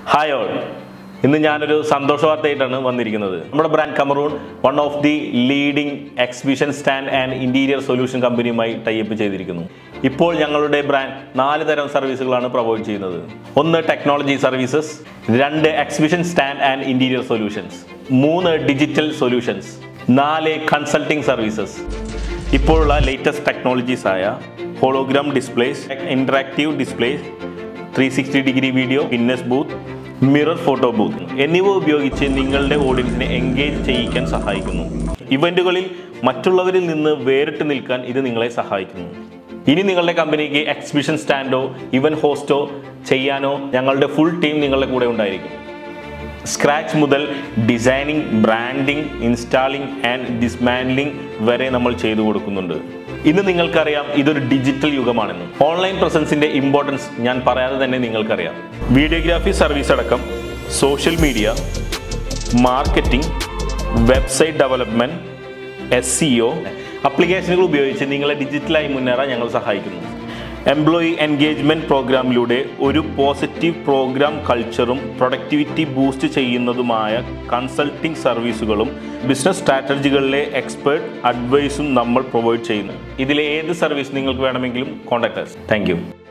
hi all ഇന്ന് ഞാനൊരു സന്തോഷ വാർത്തയായിട്ടാണ് വന്നിരിക്കുന്നത് നമ്മുടെ brand Cameroon one of the leading exhibition stand and interior solution കമ്പനിയുമായി ടൈപ്പ് ചെയ്തിരിക്കുന്നു ഇപ്പോൾ ഞങ്ങളുടെ ബ്രാൻഡ് നാല് തരം സർവീസുകളാണ് പ്രൊവൈഡ് ചെയ്യുന്നത് ഒന്ന് ടെക്നോളജി സർവീസസ് രണ്ട് exhibition stand and interior solutions മൂന്ന് ഡിജിറ്റൽ സൊല്യൂഷൻസ് നാല് കൺസൾട്ടിംഗ് സർവീസസ് ഇപ്പോഴുള്ള ലേറ്റസ്റ്റ് ടെക്നോളജീസ് ആയ hologram displays interactive displays three sixty degree video fitness booth mirror photo booth എന്നിവ ഉപയോഗിച്ച് നിങ്ങളുടെ ഓഡിയൻസിനെ എൻഗേജ് ചെയ്യിക്കാൻ സഹായിക്കുന്നു ഇവന്റുകളിൽ മറ്റുള്ളവരിൽ നിന്ന് വേറിട്ട് നിൽക്കാൻ ഇത് നിങ്ങളെ സഹായിക്കുന്നു ഇനി നിങ്ങളുടെ കമ്പനിക്ക് എക്സിബിഷൻ സ്റ്റാൻഡോ ഇവൻ ഹോസ്റ്റോ ചെയ്യാനോ ഞങ്ങളുടെ ഫുൾ ടീം നിങ്ങളുടെ കൂടെ ഉണ്ടായിരിക്കും സ്ക്രാച്ച് മുതൽ designing branding installing and dismantling വരെ നമ്മൾ ചെയ്തു കൊടുക്കുന്നുണ്ട് ഇന്ന് നിങ്ങൾക്കറിയാം ഇതൊരു ഡിജിറ്റൽ യുഗമാണെന്ന് ഓൺലൈൻ പ്രസൻസിന്റെ ഇമ്പോർട്ടൻസ് ഞാൻ പറയാതെ തന്നെ നിങ്ങൾക്കറിയാം വീഡിയോഗ്രാഫി സർവീസ് അടക്കം social media marketing website development S C O അപ്ലിക്കേഷനുകൾ ഉപയോഗിച്ച് നിങ്ങളെ ഡിജിറ്റലായി മുന്നേറാൻ ഞങ്ങൾ സഹായിക്കുന്നു എംപ്ലോയി എൻഗേജ്മെന്റ് പ്രോഗ്രാമിലൂടെ ഒരു പോസിറ്റീവ് പ്രോഗ്രാം കൾച്ചറും പ്രൊഡക്ടിവിറ്റി ബൂസ്റ്റ് ചെയ്യുന്നതുമായ കൺസൾട്ടിംഗ് സർവീസുകളും ബിസിനസ് സ്ട്രാറ്റജികളിലെ എക്സ്പേർട്ട് അഡ്വൈസും നമ്മൾ പ്രൊവൈഡ് ചെയ്യുന്നു ഇതിലെ ഏത് സർവീസ് നിങ്ങൾക്ക് വേണമെങ്കിലും കോൺടാക്ട് താങ്ക് യു